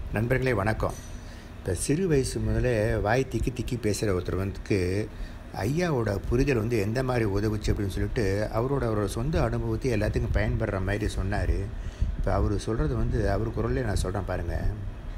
நண்பர்களே வணக்கம் இப்போ சிறு வயசு முதல்ல வாய் திக்கி திக்கி பேசுகிற ஒருத்தர் வந்துக்கு ஐயாவோட புரிதல் வந்து எந்த மாதிரி உதவுச்சு அப்படின்னு சொல்லிட்டு அவரோட அவரோட சொந்த அனுபவத்தை எல்லாத்துக்கும் பயன்படுற மாதிரி சொன்னார் இப்போ அவர் சொல்கிறது வந்து அவர் குரல்லே நான் சொல்கிறேன் பாருங்கள்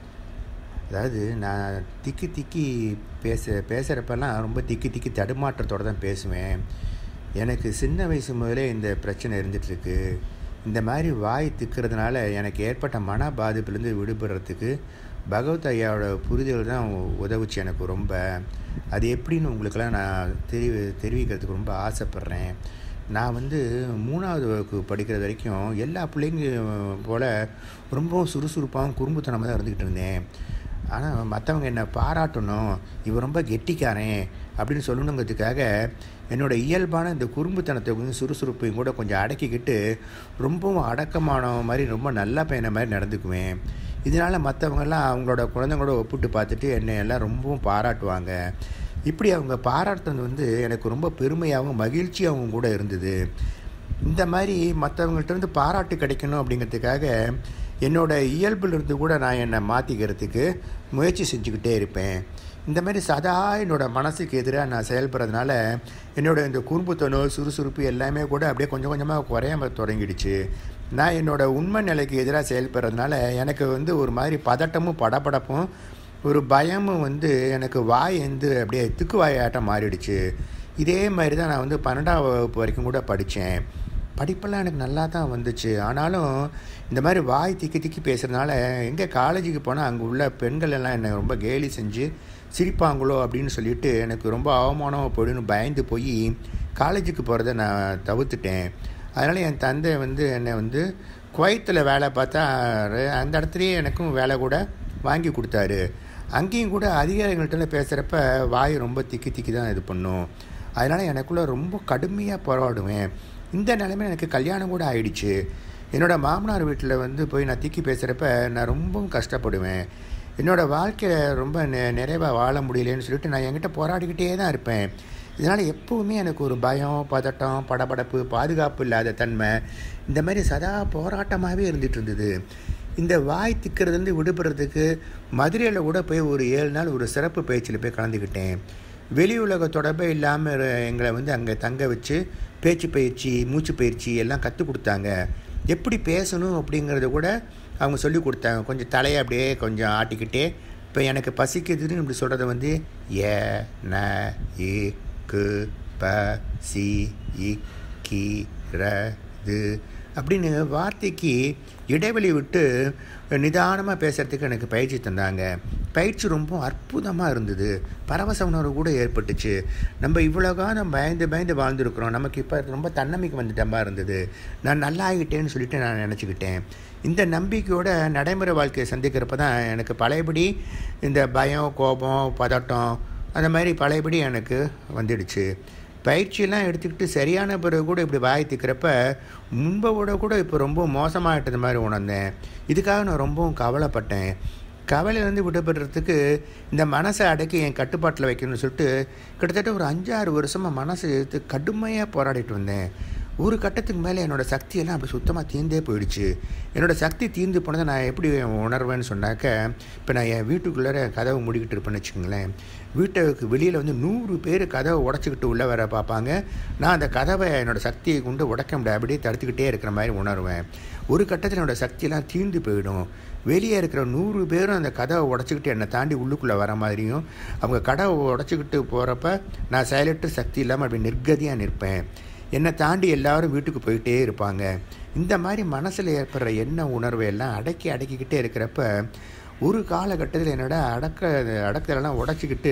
அதாவது நான் திக்கி திக்கி பேச பேசுகிறப்பெல்லாம் ரொம்ப திக்கி திக்கி தடுமாற்றத்தோடு தான் பேசுவேன் எனக்கு சின்ன வயசு முதலே இந்த பிரச்சனை இருந்துகிட்ருக்கு இந்த மாதிரி வாய் திக்கிறதுனால எனக்கு ஏற்பட்ட மன பாதிப்புலேருந்து விடுபடுறதுக்கு பகவத் ஐயாவோட புரிதல் தான் உதவுச்சு எனக்கு ரொம்ப அது எப்படின்னு உங்களுக்கெல்லாம் நான் தெரிவி தெரிவிக்கிறதுக்கு ரொம்ப ஆசைப்பட்றேன் நான் வந்து மூணாவது வகுப்பு படிக்கிற வரைக்கும் எல்லா பிள்ளைங்க போல் ரொம்பவும் சுறுசுறுப்பாகவும் குறும்புத்தனமாக தான் இருந்துக்கிட்டு இருந்தேன் ஆனால் மற்றவங்க என்னை பாராட்டணும் இவன் ரொம்ப கெட்டிக்காரன் அப்படின்னு சொல்லணுங்கிறதுக்காக என்னோடய இயல்பான இந்த குறும்புத்தனத்தை கொஞ்சம் சுறுசுறுப்பையும் கூட கொஞ்சம் அடக்கிக்கிட்டு ரொம்பவும் அடக்கமான மாதிரி ரொம்ப நல்ல பையனை மாதிரி நடந்துக்குவேன் இதனால் மற்றவங்கெல்லாம் அவங்களோட குழந்தைங்களோட ஒப்பிட்டு பார்த்துட்டு என்னை எல்லாம் ரொம்பவும் பாராட்டுவாங்க இப்படி அவங்க பாராட்டுறது வந்து எனக்கு ரொம்ப பெருமையாகவும் மகிழ்ச்சியாகவும் கூட இருந்தது இந்த மாதிரி மற்றவங்கள்ட்ட பாராட்டு கிடைக்கணும் அப்படிங்கிறதுக்காக என்னோடய இயல்பிலிருந்து கூட நான் என்னை மாற்றிக்கிறதுக்கு முயற்சி செஞ்சுக்கிட்டே இருப்பேன் இந்த மாதிரி சதா என்னோடய மனசுக்கு எதிராக நான் செயல்படுறதுனால என்னோடய இந்த குறும்புத்தனம் சுறுசுறுப்பு எல்லாமே கூட அப்படியே கொஞ்சம் கொஞ்சமாக குறையாம தொடங்கிடுச்சு நான் என்னோடய உண்மை நிலைக்கு எதிராக செயல்படுறதுனால எனக்கு வந்து ஒரு மாதிரி பதட்டமும் படப்படப்பும் ஒரு பயமும் வந்து எனக்கு வாய் வந்து அப்படியே திக்கு வாயாட்டம் மாறிடுச்சு இதே மாதிரி தான் நான் வந்து பன்னெண்டாம் வகுப்பு வரைக்கும் கூட படித்தேன் படிப்பெல்லாம் எனக்கு நல்லா தான் வந்துச்சு ஆனாலும் இந்த மாதிரி வாய் திக்கி திக்கி பேசுகிறதுனால எங்கே காலேஜுக்கு போனால் அங்கே உள்ள பெண்கள் எல்லாம் என்னை ரொம்ப கேலி செஞ்சு சிரிப்பாங்களோ அப்படின்னு சொல்லிட்டு எனக்கு ரொம்ப அவமானம் போயிடுன்னு பயந்து போய் காலேஜுக்கு போகிறத நான் தவிர்த்துட்டேன் அதனால் என் தந்தை வந்து என்னை வந்து குவைத்தில் வேலை பார்த்தா அந்த இடத்துலையே எனக்கும் வேலை கூட வாங்கி கொடுத்தாரு அங்கேயும் கூட அதிகாரிகள்கிட்ட பேசுகிறப்ப வாய் ரொம்ப திக்கி திக்கி தான் இது பண்ணும் அதனால் எனக்குள்ளே ரொம்ப கடுமையாக போராடுவேன் இந்த நிலைமை எனக்கு கல்யாணம் கூட ஆயிடுச்சு என்னோடய மாமனார் வீட்டில் வந்து போய் நான் திக்கி பேசுகிறப்ப நான் ரொம்பவும் கஷ்டப்படுவேன் என்னோடய வாழ்க்கையை ரொம்ப நெ நிறைவாக வாழ முடியலன்னு சொல்லிட்டு நான் என்கிட்ட போராடிக்கிட்டே தான் இருப்பேன் இதனால் எப்போவுமே எனக்கு ஒரு பயம் பதட்டம் படபடப்பு பாதுகாப்பு இல்லாத தன்மை இந்த மாதிரி சதா போராட்டமாகவே இருந்துகிட்டு இருந்தது இந்த வாய் திக்கிறதுலேருந்து விடுபடுறதுக்கு மதுரையில் கூட போய் ஒரு ஏழு நாள் ஒரு சிறப்பு பயிற்சியில் போய் கலந்துக்கிட்டேன் வெளி உலக தொடர்பே இல்லாமல் எங்களை வந்து அங்கே தங்க வச்சு பேச்சு பயிற்சி மூச்சு பயிற்சி எல்லாம் கற்றுக் கொடுத்தாங்க எப்படி பேசணும் அப்படிங்கிறத கூட அவங்க சொல்லி கொடுத்தாங்க கொஞ்சம் தலையை அப்படியே கொஞ்சம் ஆட்டிக்கிட்டே இப்போ எனக்கு பசிக்குதுன்னு இப்படி சொல்கிறத வந்து ஏ ந ஏ கு ப சி இ கி ர து அப்படின்னு வார்த்தைக்கு இடைவெளி விட்டு நிதானமாக பேசுகிறதுக்கு எனக்கு பயிற்சி தந்தாங்க பயிற்சி ரொம்ப அற்புதமாக இருந்தது பரவச உணர்வு கூட ஏற்பட்டுச்சு நம்ம இவ்வளோ காலம் பயந்து பயந்து வாழ்ந்துருக்குறோம் நமக்கு இப்போ ரொம்ப தன்னம்பிக்கை வந்துட்டமாக இருந்தது நான் நல்லா ஆகிட்டேன்னு சொல்லிட்டு நான் நினச்சிக்கிட்டேன் இந்த நம்பிக்கையோட நடைமுறை வாழ்க்கையை சந்திக்கிறப்ப தான் எனக்கு பழையபடி இந்த பயம் கோபம் பதட்டம் அந்த மாதிரி பழையபடி எனக்கு வந்துடுச்சு பயிற்சியெல்லாம் எடுத்துக்கிட்டு சரியான பிறகு கூட இப்படி வாய் திக்கிறப்ப முன்பை விட கூட இப்போ ரொம்ப மோசமாகிட்டது மாதிரி உணர்ந்தேன் இதுக்காக நான் ரொம்பவும் கவலைப்பட்டேன் கவலையிலேருந்து விடுபடுறதுக்கு இந்த மனசை அடக்கி என் கட்டுப்பாட்டில் வைக்கணும்னு சொல்லிட்டு கிட்டத்தட்ட ஒரு அஞ்சாறு வருஷமாக மனசை எடுத்து கடுமையாக போராடிட்டு வந்தேன் ஒரு கட்டத்துக்கு மேலே என்னோடய சக்தியெல்லாம் அப்படி சுத்தமாக தீர்ந்தே போயிடுச்சு என்னோடய சக்தி தீர்ந்து போனதை நான் எப்படி உணர்வேன்னு சொன்னாக்க இப்போ நான் என் வீட்டுக்குள்ளே கதவை மூடிக்கிட்டு இருப்பேன்னு வச்சுக்கோங்களேன் வீட்டுக்கு வெளியில் வந்து நூறு பேர் கதவை உடச்சிக்கிட்டு உள்ளே வர பார்ப்பாங்க நான் அந்த கதவை என்னோடய சக்தியை கொண்டு உடைக்க முடியாது அப்படியே தடுத்துக்கிட்டே இருக்கிற மாதிரி உணர்வேன் ஒரு கட்டத்தில் என்னோடய சக்தியெல்லாம் தீர்ந்து போயிடும் வெளியே இருக்கிற நூறு பேரும் அந்த கதவை உடச்சிக்கிட்டு என்னை தாண்டி உள்ளுக்குள்ளே வர மாதிரியும் அவங்க கதவை உடச்சிக்கிட்டு போகிறப்ப நான் செயலற்று சக்தி இல்லாமல் அப்படி நிர்கதியாக நிற்பேன் என்னை தாண்டி எல்லாரும் வீட்டுக்கு போயிட்டே இருப்பாங்க இந்த மாதிரி மனசில் ஏற்படுற எண்ண உணர்வை எல்லாம் அடக்கி அடக்கிக்கிட்டே இருக்கிறப்ப ஒரு காலகட்டத்தில் என்னோட அடக்க அடக்கலெல்லாம் உடச்சிக்கிட்டு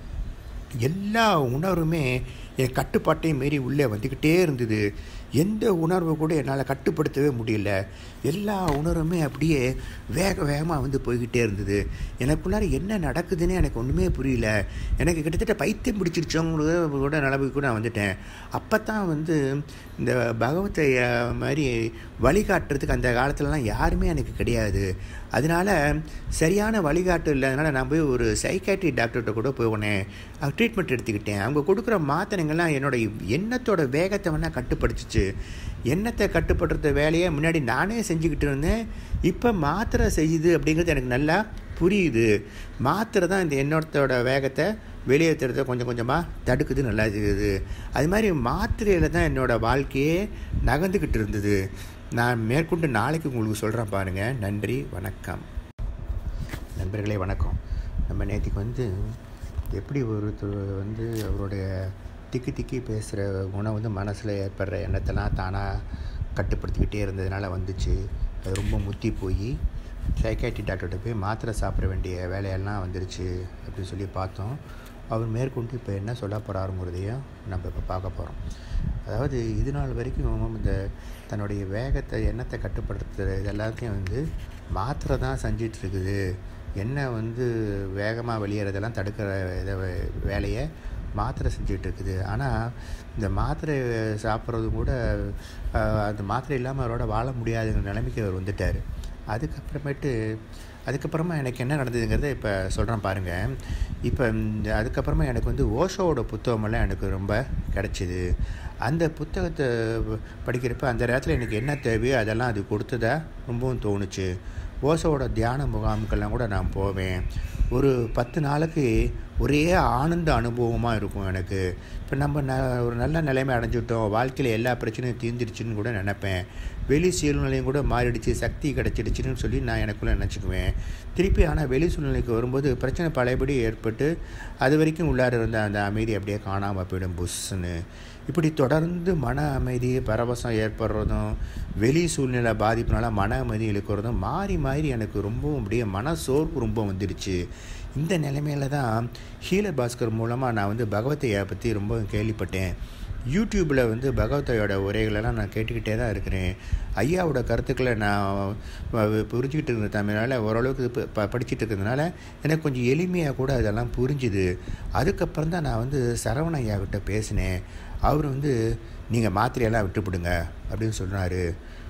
எல்லா உணர்வுமே என் கட்டுப்பாட்டையும் மீறி உள்ளே வந்துக்கிட்டே இருந்தது எந்த உணர்வு கூட என்னால் கட்டுப்படுத்தவே முடியல எல்லா உணர்வுமே அப்படியே வேக வேகமாக வந்து போய்கிட்டே இருந்தது எனக்குள்ளார என்ன நடக்குதுன்னு எனக்கு ஒன்றுமே புரியல எனக்கு கிட்டத்தட்ட பைத்தியம் பிடிச்சிருச்சவங்க கூட நிலவுக்கு கூட நான் வந்துட்டேன் அப்போ தான் வந்து இந்த பகவத்தை மாதிரி வழிகாட்டுறதுக்கு அந்த காலத்துலலாம் யாருமே எனக்கு கிடையாது அதனால் சரியான வழிகாட்டு இல்லாதனால நான் போய் ஒரு சைக்காட்ரி டாக்டர்கிட்ட கூட போனேன் ட்ரீட்மெண்ட் எடுத்துக்கிட்டேன் அவங்க கொடுக்குற மாத்திரைங்கள்லாம் என்னோட எண்ணத்தோட வேகத்தை வேணால் கட்டுப்படுத்துச்சு வந்துருச்சு எண்ணத்தை கட்டுப்படுத்த வேலையை முன்னாடி நானே செஞ்சுக்கிட்டு இருந்தேன் இப்போ மாத்திரை செய்யுது அப்படிங்கிறது எனக்கு நல்லா புரியுது மாத்திரை தான் இந்த எண்ணத்தோட வேகத்தை வெளியேற்றுறத கொஞ்சம் கொஞ்சமாக தடுக்குது நல்லா இருக்குது அது மாதிரி மாத்திரையில் தான் என்னோடய வாழ்க்கையே நகர்ந்துக்கிட்டு இருந்தது நான் மேற்கொண்டு நாளைக்கு உங்களுக்கு சொல்கிறேன் பாருங்கள் நன்றி வணக்கம் நண்பர்களே வணக்கம் நம்ம நேற்றுக்கு வந்து எப்படி ஒருத்தர் வந்து அவருடைய திக்கி திக்கி பேசுகிற குணம் வந்து மனசில் ஏற்படுற எண்ணத்தெல்லாம் தானாக கட்டுப்படுத்திக்கிட்டே இருந்ததுனால வந்துச்சு அது ரொம்ப முத்தி போய் சைக்காட்ரி டாக்டர்கிட்ட போய் மாத்திரை சாப்பிட வேண்டிய வேலையெல்லாம் வந்துருச்சு அப்படின்னு சொல்லி பார்த்தோம் அவர் மேற்கொண்டு இப்போ என்ன சொல்ல போகிறாருங்கிறதையும் நம்ம இப்போ பார்க்க போகிறோம் அதாவது இது நாள் வரைக்கும் இந்த தன்னுடைய வேகத்தை எண்ணத்தை கட்டுப்படுத்துகிற இது எல்லாத்தையும் வந்து மாத்திரை தான் செஞ்சிட்டு இருக்குது எண்ணெய் வந்து வேகமாக வெளியேறதெல்லாம் தடுக்கிற இதை வேலையை மாத்திரை செஞ்சுட்டு இருக்குது ஆனால் இந்த மாத்திரை சாப்பிட்றது கூட அந்த மாத்திரை இல்லாமல் அவரோட வாழ முடியாதுங்கிற நிலைமைக்கு அவர் வந்துட்டார் அதுக்கப்புறமேட்டு அதுக்கப்புறமா எனக்கு என்ன நடந்ததுங்கிறத இப்போ சொல்கிறேன் பாருங்கள் இப்போ அதுக்கப்புறமா எனக்கு வந்து ஓஷோவோட புத்தகமெல்லாம் எனக்கு ரொம்ப கிடச்சிது அந்த புத்தகத்தை படிக்கிறப்ப அந்த நேரத்தில் எனக்கு என்ன தேவையோ அதெல்லாம் அது கொடுத்ததா ரொம்பவும் தோணுச்சு ஓசோவோட தியான முகாமுக்கெல்லாம் கூட நான் போவேன் ஒரு பத்து நாளைக்கு ஒரே ஆனந்த அனுபவமாக இருக்கும் எனக்கு இப்போ நம்ம ந ஒரு நல்ல நிலைமை அடைஞ்சிட்டோம் வாழ்க்கையில் எல்லா பிரச்சனையும் தீர்ந்துடுச்சுன்னு கூட நினப்பேன் வெளி சூழ்நிலையும் கூட மாறிடுச்சு சக்தி கிடச்சிடுச்சுன்னு சொல்லி நான் எனக்குள்ளே நினச்சிக்குவேன் திருப்பி ஆனால் வெளி சூழ்நிலைக்கு வரும்போது பிரச்சனை பழையபடி ஏற்பட்டு அது வரைக்கும் உள்ளார இருந்த அந்த அமைதி அப்படியே காணாமல் போயிடும் புஷ்ஷுன்னு இப்படி தொடர்ந்து மன அமைதி பரவசம் ஏற்படுறதும் வெளி சூழ்நிலை பாதிப்புனால மன அமைதி இழுக்கிறதும் மாறி மாறி எனக்கு ரொம்பவும் அப்படியே மன சோர்வு ரொம்ப வந்துடுச்சு இந்த நிலைமையில தான் ஹீல பாஸ்கர் மூலமாக நான் வந்து பகவத்தையை பற்றி ரொம்ப கேள்விப்பட்டேன் யூடியூப்பில் வந்து பகவத்தையோட உரைகளெல்லாம் நான் கேட்டுக்கிட்டே தான் இருக்கிறேன் ஐயாவோட கருத்துக்களை நான் புரிஞ்சுக்கிட்டு இருந்த தமிழால் ஓரளவுக்கு ப படிச்சுட்டு இருக்கிறதுனால எனக்கு கொஞ்சம் எளிமையாக கூட அதெல்லாம் புரிஞ்சுது அதுக்கப்புறம் தான் நான் வந்து சரவண ஐயாக்கிட்ட பேசினேன் அவர் வந்து நீங்கள் மாத்திரையெல்லாம் விட்டுப்பிடுங்க அப்படின்னு சொன்னார்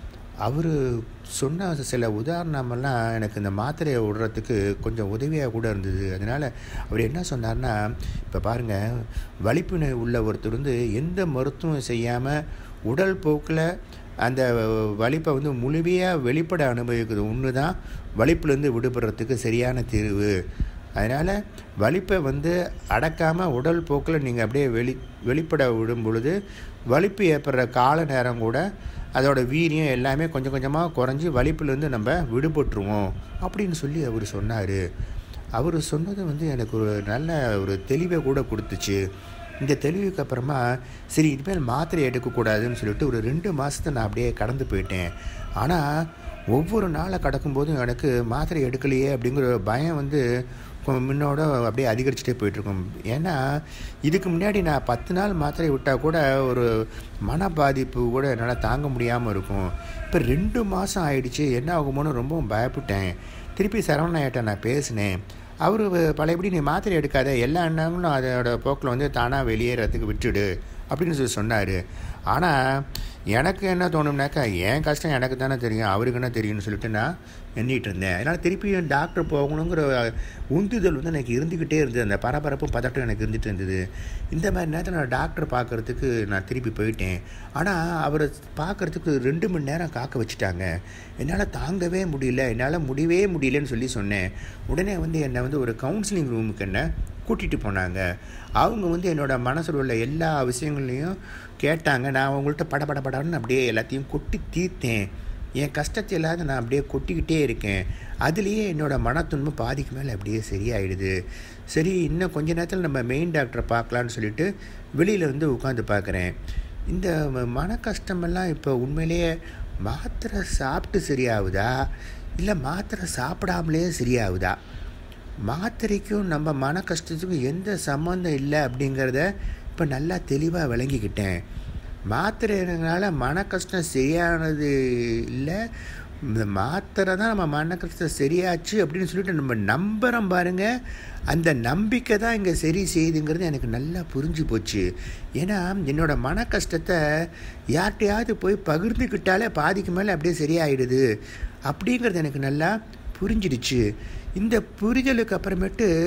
அவர் சொன்ன சில உதாரணமெல்லாம் எனக்கு இந்த மாத்திரையை விடுறதுக்கு கொஞ்சம் உதவியாக கூட இருந்தது அதனால் அவர் என்ன சொன்னார்னா இப்போ பாருங்கள் வலிப்பு நோய் உள்ள ஒருத்தர் வந்து எந்த மருத்துவம் செய்யாமல் உடல் போக்கில் அந்த வலிப்பை வந்து முழுமையாக வெளிப்பட அனுபவிக்கிறது ஒன்று தான் வலிப்புலேருந்து விடுபடுறதுக்கு சரியான தீர்வு அதனால் வலிப்பை வந்து அடக்காமல் உடல் போக்கில் நீங்கள் அப்படியே வெளி வெளிப்பட விடும் பொழுது வலிப்பு ஏற்படுற கால நேரம் கூட அதோட வீரியம் எல்லாமே கொஞ்சம் கொஞ்சமாக குறைஞ்சி வலிப்புலேருந்து நம்ம விடுபட்டுருவோம் அப்படின்னு சொல்லி அவர் சொன்னார் அவர் சொன்னது வந்து எனக்கு ஒரு நல்ல ஒரு தெளிவை கூட கொடுத்துச்சு இந்த தெளிவுக்கு அப்புறமா சரி இனிமேல் மாத்திரை எடுக்கக்கூடாதுன்னு சொல்லிட்டு ஒரு ரெண்டு மாதத்தை நான் அப்படியே கடந்து போயிட்டேன் ஆனால் ஒவ்வொரு நாளை கடக்கும்போதும் எனக்கு மாத்திரை எடுக்கலையே அப்படிங்கிற பயம் வந்து முன்னோட அப்படியே அதிகரிச்சுட்டே போயிட்டுருக்கும் ஏன்னா இதுக்கு முன்னாடி நான் பத்து நாள் மாத்திரை விட்டால் கூட ஒரு மன பாதிப்பு கூட என்னால் தாங்க முடியாமல் இருக்கும் இப்போ ரெண்டு மாதம் ஆயிடுச்சு என்ன ஆகுமோன்னு ரொம்பவும் பயப்பட்டேன் திருப்பி சரவணாயிட்ட நான் பேசினேன் அவர் பழையபடி நீ மாத்திரை எடுக்காத எல்லா எண்ணங்களும் அதோட போக்கில் வந்து தானாக வெளியேறதுக்கு விட்டுடு அப்படின்னு சொல்லி சொன்னார் ஆனால் எனக்கு என்ன தோணும்னாக்கா என் கஷ்டம் எனக்கு தானே தெரியும் அவருக்கு என்ன தெரியும்னு சொல்லிட்டு நான் எண்ணிட்டு இருந்தேன் அதனால் திருப்பியும் டாக்டர் போகணுங்கிற உந்துதல் வந்து எனக்கு இருந்துக்கிட்டே இருந்தது அந்த பரபரப்பும் பதட்டம் எனக்கு இருந்துகிட்டு இருந்தது இந்த மாதிரி நேரத்தில் நான் டாக்டர் பார்க்குறதுக்கு நான் திருப்பி போயிட்டேன் ஆனால் அவரை பார்க்குறதுக்கு ரெண்டு மணி நேரம் காக்க வச்சுட்டாங்க என்னால் தாங்கவே முடியல என்னால் முடியவே முடியலன்னு சொல்லி சொன்னேன் உடனே வந்து என்னை வந்து ஒரு கவுன்சிலிங் ரூமுக்கு என்ன கூட்டிகிட்டு போனாங்க அவங்க வந்து என்னோடய மனசில் உள்ள எல்லா விஷயங்களையும் கேட்டாங்க நான் அவங்கள்ட்ட படபடபடன்னு அப்படியே எல்லாத்தையும் கொட்டி தீர்த்தேன் என் கஷ்டத்தை இல்லாத நான் அப்படியே கொட்டிக்கிட்டே இருக்கேன் அதுலேயே என்னோடய மனத்துன்பம் பாதிக்கு மேலே அப்படியே சரியாயிடுது சரி இன்னும் கொஞ்ச நேரத்தில் நம்ம மெயின் டாக்டரை பார்க்கலான்னு சொல்லிட்டு வெளியில் வந்து உட்காந்து பார்க்குறேன் இந்த மன கஷ்டமெல்லாம் இப்போ உண்மையிலேயே மாத்திரை சாப்பிட்டு சரியாகுதா இல்லை மாத்திரை சாப்பிடாமலே சரியாகுதா மாத்திரைக்கும் நம்ம மன கஷ்டத்துக்கும் எந்த சம்மந்தம் இல்லை அப்படிங்கிறத இப்போ நல்லா தெளிவாக விளங்கிக்கிட்டேன் மாத்திரைனால மன கஷ்டம் சரியானது இல்லை இந்த மாத்திரை தான் நம்ம மன கஷ்டம் சரியாச்சு அப்படின்னு சொல்லிட்டு நம்ம நம்புகிறோம் பாருங்கள் அந்த நம்பிக்கை தான் இங்கே சரி செய்யுதுங்கிறது எனக்கு நல்லா புரிஞ்சு போச்சு ஏன்னா என்னோடய மன கஷ்டத்தை யார்கிட்டையாவது போய் பகிர்ந்துக்கிட்டாலே பாதிக்கு மேலே அப்படியே சரியாயிடுது அப்படிங்கிறது எனக்கு நல்லா புரிஞ்சிடுச்சு இந்த புரிதலுக்கு அப்புறமேட்டு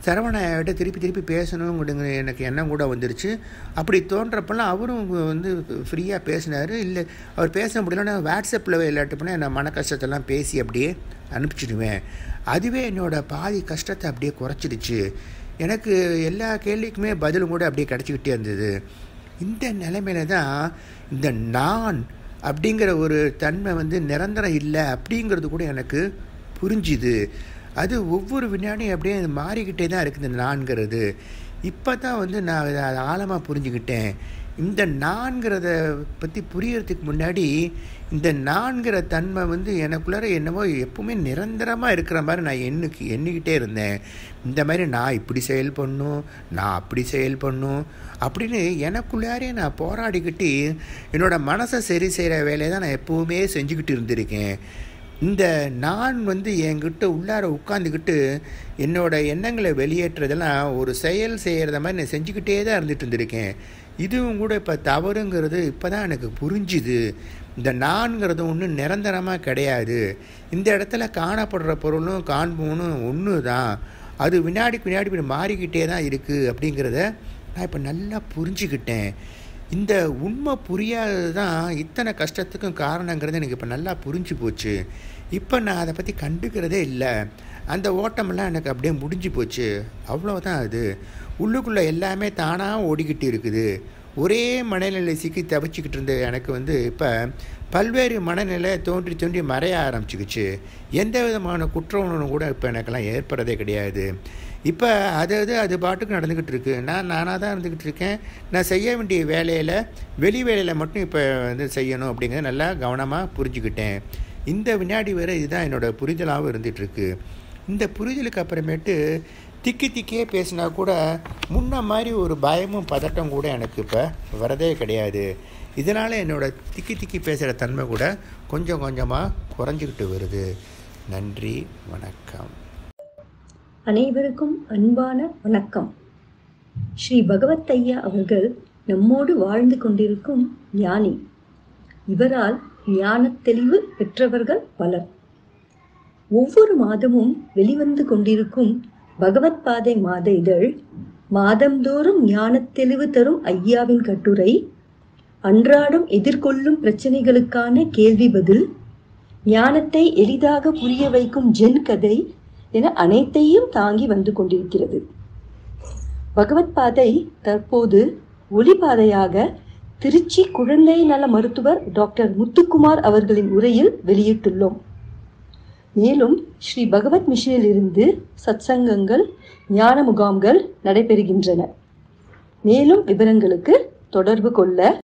சரவணாயிட்ட திருப்பி திருப்பி பேசணுங்கிற எனக்கு எண்ணம் கூட வந்துருச்சு அப்படி தோன்றப்பெல்லாம் அவரும் வந்து ஃப்ரீயாக பேசினார் இல்லை அவர் பேச முடியலன்னா வாட்ஸ்அப்பில் இல்லாட்டு போனால் நான் மன கஷ்டத்தெல்லாம் பேசி அப்படியே அனுப்பிச்சிடுவேன் அதுவே என்னோடய பாதி கஷ்டத்தை அப்படியே குறைச்சிடுச்சு எனக்கு எல்லா கேள்விக்குமே பதிலும் கூட அப்படியே கிடச்சிக்கிட்டே இருந்தது இந்த நிலைமையில தான் இந்த நான் அப்படிங்கிற ஒரு தன்மை வந்து நிரந்தரம் இல்லை அப்படிங்கிறது கூட எனக்கு புரிஞ்சுது அது ஒவ்வொரு வினாடியும் அப்படியே மாறிக்கிட்டே தான் இருக்குது இந்த நான்கிறது இப்போ தான் வந்து நான் அதை ஆழமாக புரிஞ்சுக்கிட்டேன் இந்த நான்கிறத பற்றி புரியறதுக்கு முன்னாடி இந்த நான்கிற தன்மை வந்து எனக்குள்ளார என்னவோ எப்பவுமே நிரந்தரமாக இருக்கிற மாதிரி நான் எண்ணுக்கு எண்ணிக்கிட்டே இருந்தேன் இந்த மாதிரி நான் இப்படி செயல் பண்ணும் நான் அப்படி செயல் பண்ணும் அப்படின்னு எனக்குள்ளாரே நான் போராடிக்கிட்டு என்னோடய மனசை சரி செய்கிற வேலையை தான் நான் எப்போவுமே செஞ்சுக்கிட்டு இருந்திருக்கேன் இந்த நான் வந்து என்கிட்ட உள்ளார உட்காந்துக்கிட்டு என்னோட எண்ணங்களை வெளியேற்றுறதெல்லாம் ஒரு செயல் செய்கிறத மாதிரி நான் செஞ்சுக்கிட்டே தான் இருந்துட்டு இருந்திருக்கேன் இதுவும் கூட இப்போ தவறுங்கிறது இப்போ தான் எனக்கு புரிஞ்சுது இந்த நான்கிறது ஒன்றும் நிரந்தரமாக கிடையாது இந்த இடத்துல காணப்படுற பொருளும் காண்போனும் ஒன்று தான் அது வினாடிக்கு வினாடி இப்படி மாறிக்கிட்டே தான் இருக்குது அப்படிங்கிறத நான் இப்போ நல்லா புரிஞ்சுக்கிட்டேன் இந்த உண்மை புரியாதது தான் இத்தனை கஷ்டத்துக்கும் காரணங்கிறது எனக்கு இப்போ நல்லா புரிஞ்சு போச்சு இப்போ நான் அதை பற்றி கண்டுக்கிறதே இல்லை அந்த ஓட்டமெல்லாம் எனக்கு அப்படியே முடிஞ்சு போச்சு அவ்வளோதான் அது உள்ளுக்குள்ளே எல்லாமே தானாக ஓடிக்கிட்டு இருக்குது ஒரே மனநிலை சிக்கி தவிச்சிக்கிட்டு இருந்த எனக்கு வந்து இப்போ பல்வேறு மனநிலை தோன்றி தோன்றி மறைய ஆரம்பிச்சிக்கிச்சு எந்த விதமான குற்ற உணர்வு கூட இப்போ எனக்கெல்லாம் ஏற்படுறதே கிடையாது இப்போ அது அது அது பாட்டுக்கு நடந்துக்கிட்டு இருக்கு நான் நானாக தான் இருந்துக்கிட்டு இருக்கேன் நான் செய்ய வேண்டிய வேலையில் வெளி வேலையில் மட்டும் இப்போ வந்து செய்யணும் அப்படிங்கிறத நல்லா கவனமாக புரிஞ்சுக்கிட்டேன் இந்த வினாடி வேறு இதுதான் என்னோடய புரிதலாகவும் இருந்துகிட்ருக்கு இந்த புரிதலுக்கு அப்புறமேட்டு திக்கி திக்கியே பேசினா கூட முன்ன மாதிரி ஒரு பயமும் பதட்டம் கூட எனக்கு இப்போ வரதே கிடையாது இதனால் என்னோடய திக்கி திக்கி பேசுகிற தன்மை கூட கொஞ்சம் கொஞ்சமாக குறைஞ்சிக்கிட்டு வருது நன்றி வணக்கம் அனைவருக்கும் அன்பான வணக்கம் ஸ்ரீ பகவத் ஐயா அவர்கள் நம்மோடு வாழ்ந்து கொண்டிருக்கும் ஞானி இவரால் ஞானத் தெளிவு பெற்றவர்கள் பலர் ஒவ்வொரு மாதமும் வெளிவந்து கொண்டிருக்கும் பகவத் பாதை மாத இதழ் மாதந்தோறும் ஞானத் தெளிவு தரும் ஐயாவின் கட்டுரை அன்றாடம் எதிர்கொள்ளும் பிரச்சனைகளுக்கான கேள்வி பதில் ஞானத்தை எளிதாக புரிய வைக்கும் ஜென் கதை என அனைத்தையும் தாங்கி வந்து கொண்டிருக்கிறது பகவத் பாதை தற்போது ஒளிபாதையாக திருச்சி குழந்தை நல மருத்துவர் டாக்டர் முத்துக்குமார் அவர்களின் உரையில் வெளியிட்டுள்ளோம் மேலும் ஸ்ரீ பகவத் மிஷனில் இருந்து சத்சங்கங்கள் ஞான முகாம்கள் நடைபெறுகின்றன மேலும் விவரங்களுக்கு தொடர்பு கொள்ள